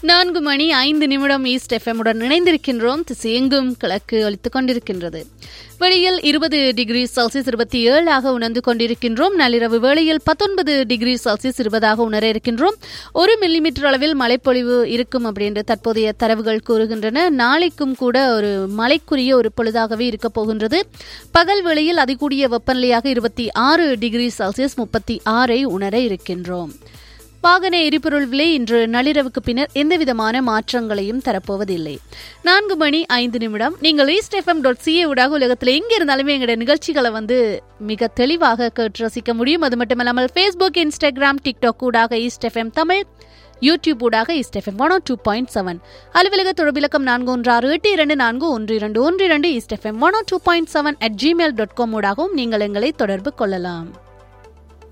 நான்கு மணி ஐந்து நிமிடம் ஈஸ்ட் எஃப்எம் உடன் இணைந்திருக்கின்றோம் திசையெங்கும் கிழக்கு ஒலித்துக் கொண்டிருக்கின்றது வெளியில் இருபது டிகிரி செல்சியஸ் இருபத்தி ஏழாக உணர்ந்து கொண்டிருக்கின்றோம் நள்ளிரவு வேளையில் பத்தொன்பது டிகிரி செல்சியஸ் இருபதாக உணர இருக்கின்றோம் ஒரு மில்லிமீட்டர் அளவில் மழைப்பொழிவு இருக்கும் அப்படின்ற தற்போதைய தரவுகள் கூறுகின்றன நாளைக்கும் கூட ஒரு மழைக்குரிய ஒரு பொழுதாகவே இருக்க போகின்றது பகல் வேளையில் அதிகூடிய வெப்பநிலையாக இருபத்தி ஆறு டிகிரி செல்சியஸ் முப்பத்தி ஆறை உணர இருக்கின்றோம் வாகன எரிபொருள் விலை இன்று நள்ளிரவுக்கு பின்னர் எந்தவிதமான மாற்றங்களையும் தரப்போவதில்லை நான்கு மணி ஐந்து நிமிடம் நீங்கள் ஈஸ்ட் எஃப்எம் டாட் சிஏ ஊடாக உலகத்தில் எங்கே இருந்தாலுமே எங்களுடைய நிகழ்ச்சிகளை வந்து மிக தெளிவாக கேட்டு ரசிக்க முடியும் அது மட்டுமல்லாமல் ஃபேஸ்புக் இன்ஸ்டாகிராம் டிக்டாக் ஊடாக ஈஸ்ட் எஃப்எம் தமிழ் யூடியூப் ஊடாக East FM one two point seven அலுவலக தொடர்பிலக்கம் நான்கு ஒன்று ஆறு எட்டு இரண்டு நான்கு ஒன்று இரண்டு ஒன்று இரண்டு East FM one two point seven at gmail dot com ஊடாகவும் நீங்கள் எங்களை தொடர்பு கொள்ளலாம்